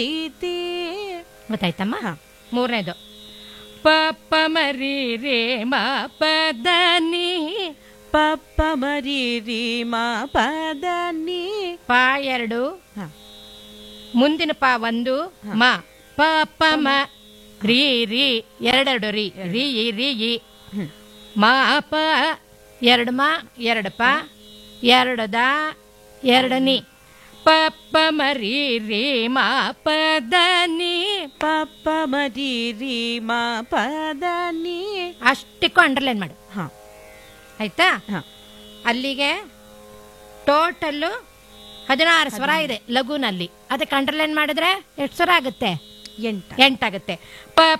ತೀ ಗೊತ್ತಾಯ್ತಮ್ಮ ಹಾ. ಮೂರನೇದು ಪಪ್ಪ ಮರಿ ರೇ ಮ ಪದ ನೀ ಪಪ್ಪ ಮರಿ ರೀ ಮಾ ಪದ ನೀ ಪ ಎರಡು ಹಾ. ಮುಂದಿನ ಪ ಒಂದು ಮ ಪ ಪ ಮ ರೀ ರೀ ಎರಡೆರಡು ರೀ ರೀ ಇ, ರೀ ಇ ಹ್ಮ್. ಮ ಪ ಎರಡು ಮ ಎರಡು ಪ ಎರಡು ದ ಎರಡು ನೀ ಪಪ್ಪ ಮರಿ ರೀ ಮ ಪದ ನೀ ಪಪ್ಪ ಮರಿ ರೀ ಮಾ ಪದ ನೀ ಅಷ್ಟಕ್ಕೂ ಅಂಡರ್ಲೈನ್ ಮಾಡು ಹಾ ಆಯ್ತಾ ಹಾ ಅಲ್ಲಿಗೆ ಟೋಟಲ್ಲು ಹದಿನಾರು ಸ್ವರ ಇದೆ ಲಘುನಲ್ಲಿ ಅದಕ್ಕೆ ಅಂಡರ್ಲೈನ್ ಮಾಡಿದ್ರೆ ಎಷ್ಟು ಸ್ವರ ಆಗುತ್ತೆ ಎಂಟ ಎಂಟಾಗುತ್ತೆ ಪ